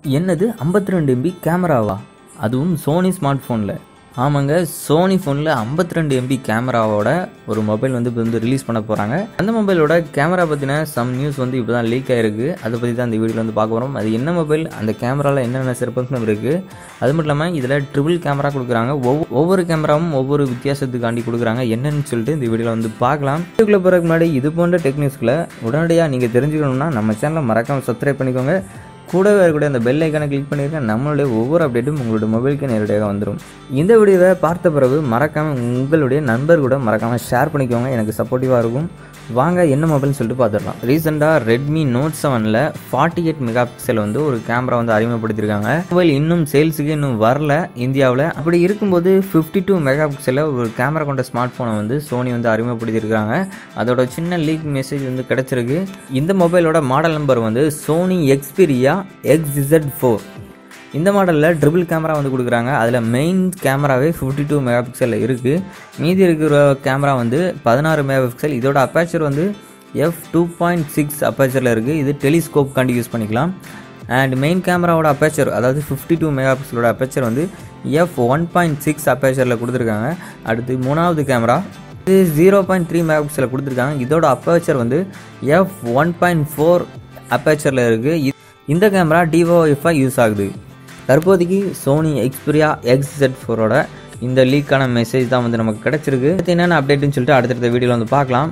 என்னது ஐம்பத்தி ரெண்டு எம்பி கேமராவா அதுவும் சோனி ஸ்மார்ட் ஃபோனில் ஆமாங்க சோனி ஃபோனில் ஐம்பத்தி ரெண்டு எம்பி கேமராவோட ஒரு மொபைல் வந்து இப்போ வந்து ரிலீஸ் பண்ண போகிறாங்க அந்த மொபைலோட கேமரா பற்றின சம் நியூஸ் வந்து இப்போ தான் லீக் ஆயிருக்கு அதை பற்றி தான் இந்த வீடியோவில் வந்து பார்க்க போகிறோம் அது என்ன மொபைல் அந்த கேமராவில் என்னென்ன சிறப்பம்சம் இருக்குது அது மட்டும் இல்லாமல் இதில் ட்ரிபிள் கேமரா கொடுக்குறாங்க ஒவ்வொரு ஒவ்வொரு கேமராவும் ஒவ்வொரு வித்தியாசத்துக்காண்டி கொடுக்குறாங்க என்னன்னு சொல்லிட்டு இந்த வீடியோவில் வந்து பார்க்கலாம் வீடியோக்குள்ளே போகிறதுக்கு முன்னாடி இது போன்ற டெக்னிக்ஸ்களை உடனடியாக நீங்கள் தெரிஞ்சுக்கணும்னா நம்ம சேனலை மறக்காமல் சப்ஸ்கிரைப் பண்ணிக்கோங்க கூடவே இருக்கக்கூடிய அந்த பெல் ஐக்கானை கிளிக் பண்ணியிருக்கேன் நம்மளுடைய ஒவ்வொரு அப்டேட்டும் உங்களோட மொபைலுக்கு நேரடியாக வந்துடும் இந்த வீடியோவை பார்த்த பிறகு மறக்காமல் உங்களுடைய நண்பர் கூட மறக்காமல் ஷேர் பண்ணிக்கோங்க எனக்கு சப்போர்ட்டிவாக இருக்கும் வாங்க என்ன மொபைல்னு சொல்லிட்டு பார்த்துடலாம் ரீசெண்டாக ரெட்மி நோட் செவனில் ஃபார்ட்டி எயிட் மெகா பிக்சல் வந்து ஒரு கேமரா வந்து அறிமுகப்படுத்தியிருக்காங்க மொபைல் இன்னும் சேல்ஸுக்கு இன்னும் வரல இந்தியாவில் அப்படி இருக்கும்போது ஃபிஃப்டி டூ மெகா பிக்சலில் ஒரு கேமரா கொண்ட ஸ்மார்ட் ஃபோனை வந்து சோனி வந்து அறிமுகப்படுத்தியிருக்காங்க அதோட சின்ன லீக் மெசேஜ் வந்து கிடச்சிருக்கு இந்த மொபைலோட மாடல் நம்பர் வந்து சோனி எக்ஸ்பீரியா எக்ஸ் ஃபோர் இந்த மாடலில் ட்ரிபிள் கேமரா வந்து கொடுக்குறாங்க அதில் மெயின் கேமராவே ஃபிஃப்டி டூ மெகா பிக்சலில் இருக்குது மீதி இருக்கிற கேமரா வந்து பதினாறு மெகா பிக்சல் இதோட அப்பேச்சர் வந்து எஃப் டூ பாயிண்ட் சிக்ஸ் அப்பேச்சரில் இருக்குது இது டெலிஸ்கோப் காண்டி யூஸ் பண்ணிக்கலாம் அண்ட் மெயின் கேமராவோட அப்பேச்சர் அதாவது ஃபிஃப்டி டூ மெகா பிக்சலோட அப்பேச்சர் வந்து எஃப் ஒன் பாயிண்ட் சிக்ஸ் அப்பேச்சரில் கொடுத்துருக்காங்க அடுத்து மூணாவது கேமரா இது ஜீரோ பாயிண்ட் த்ரீ மெகா பிக்சலில் கொடுத்துருக்காங்க இதோட அப்பேச்சர் வந்து எஃப் ஒன் பாயிண்ட் ஃபோர் அப்பேச்சரில் இருக்குது இந்த கேமரா டிஓஎஃப்ஐ யூஸ் ஆகுது தற்போதைக்கு சோனி எக்ஸ்பிரியா எக்ஸ் செட் ஃபோரோட இந்த லீக்கான மெசேஜ் தான் வந்து நமக்கு கிடச்சிருக்கு அடுத்து என்னென்ன அப்டேட்னு சொல்லிட்டு அடுத்தடுத்த வீடியோவில் வந்து பார்க்கலாம்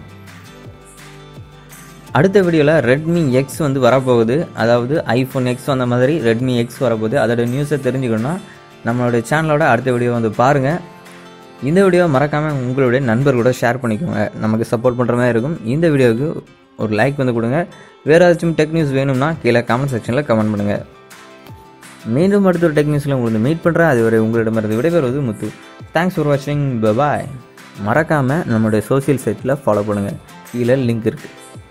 அடுத்த வீடியோவில் ரெட்மி எக்ஸ் வந்து வரப்போகுது அதாவது ஐஃபோன் எக்ஸ் வந்த மாதிரி ரெட்மி எக்ஸ் வரப்போகுது அதோட நியூஸை தெரிஞ்சுக்கணும்னா நம்மளுடைய சேனலோட அடுத்த வீடியோ வந்து பாருங்கள் இந்த வீடியோ மறக்காமல் உங்களுடைய நண்பர்களோட ஷேர் பண்ணிக்கோங்க நமக்கு சப்போர்ட் பண்ணுற மாதிரி இருக்கும் இந்த வீடியோவுக்கு ஒரு லைக் வந்து கொடுங்க வேறு ஏதாச்சும் டெக் நியூஸ் வேணும்னா கீழே கமெண்ட் செக்ஷனில் கமெண்ட் பண்ணுங்கள் மீண்டும் அடுத்த ஒரு டெக் நியூஸில் உங்களுக்கு மீட் பண்ணுறேன் அதுவரை உங்களிடமிருந்து விடைபெறுவது முத்து தேங்க்ஸ் ஃபார் வாட்சிங் பபாய் மறக்காமல் நம்மளுடைய சோஷியல் சைட்டில் ஃபாலோ பண்ணுங்கள் கீழே லிங்க் இருக்குது